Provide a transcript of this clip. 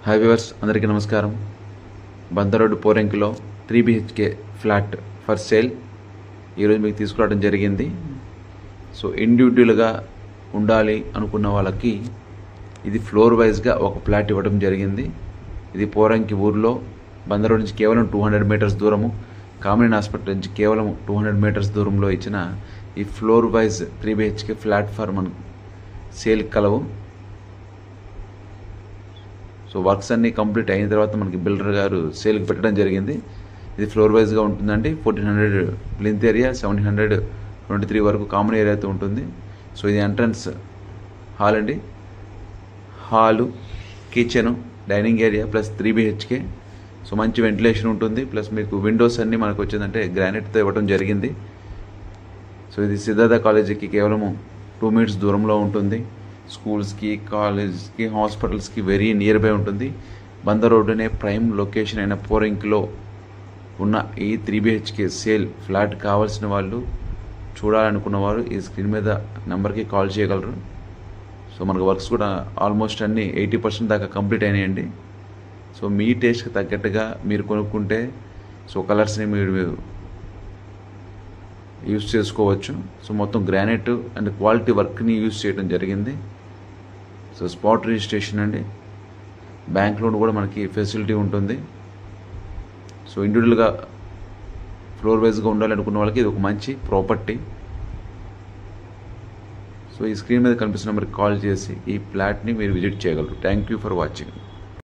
hi viewers అందరికీ నమస్కారం బందరోడ్డు పోరెంకిలో three BHK flat for sale ఈరోజు మీకు తీసుకురావడం జరిగింది సో ఇండివిజువల్గా ఉండాలి అనుకున్న వాళ్ళకి ఇది ఫ్లోర్ వైజ్గా ఒక ఫ్లాట్ ఇవ్వడం జరిగింది ఇది పోరంకి ఊర్లో బందరోడ్ నుంచి కేవలం టూ హండ్రెడ్ మీటర్స్ దూరము కామినేని హాస్పిటల్ నుంచి కేవలం టూ హండ్రెడ్ మీటర్స్ దూరంలో ఇచ్చిన ఈ floor wise three BHK flat for మన సేల్ కలవు సో వర్క్స్ అన్నీ కంప్లీట్ అయిన తర్వాత మనకి బిల్డర్ గారు సేల్కి పెట్టడం జరిగింది ఇది ఫ్లోర్ వైజ్గా ఉంటుందండి fourteen hundred plinth area seventeen hundred twenty three వరకు కామన్ ఏరియా అయితే ఉంటుంది సో ఇది ఎంట్రన్స్ హాల్ అండి hall kitchen dining area plus three BHK so మంచి వెంటిలేషన్ ఉంటుంది ప్లస్ మీకు విండోస్ అన్నీ మనకు వచ్చిందంటే గ్రానైట్తో ఇవ్వడం జరిగింది సో ఇది సిద్ధార్థ కాలేజీకి కేవలము టూ మినిట్స్ దూరంలో ఉంటుంది స్కూల్స్కి కాలేజ్కి హాస్పిటల్స్కి వెరీ నియర్ బై ఉంటుంది బంద రోడ్ అనే ప్రైమ్ లొకేషన్ అయిన పోరింక్లో ఉన్న ఈ త్రీ బిహెచ్కే సేల్ ఫ్లాట్ కావాల్సిన వాళ్ళు చూడాలనుకున్న వారు ఈ స్క్రీన్ మీద నెంబర్కి కాల్ చేయగలరు సో మనకు వర్క్స్ కూడా ఆల్మోస్ట్ అన్నీ ఎయిటీ పర్సెంట్ దాకా కంప్లీట్ అయినాయండి సో మీ టేస్ట్కి తగ్గట్టుగా మీరు కొనుక్కుంటే సో కలర్స్ని మీరు యూస్ చేసుకోవచ్చు సో మొత్తం గ్రానైట్ అండ్ క్వాలిటీ వర్క్ని యూస్ చేయడం జరిగింది సో స్పాట్ రిజిస్ట్రేషన్ అండి బ్యాంక్ లోన్ కూడా మనకి ఫెసిలిటీ ఉంటుంది సో ఇండివిజువల్గా ఫ్లోర్ వైజ్గా ఉండాలనుకున్న వాళ్ళకి ఇది ఒక మంచి ప్రాపర్టీ సో ఈ స్క్రీన్ మీద కనిపిస్తున్న నెంబర్కి కాల్ చేసి ఈ ఫ్లాట్ని మీరు విజిట్ చేయగలరు థ్యాంక్ యూ ఫర్ వాచింగ్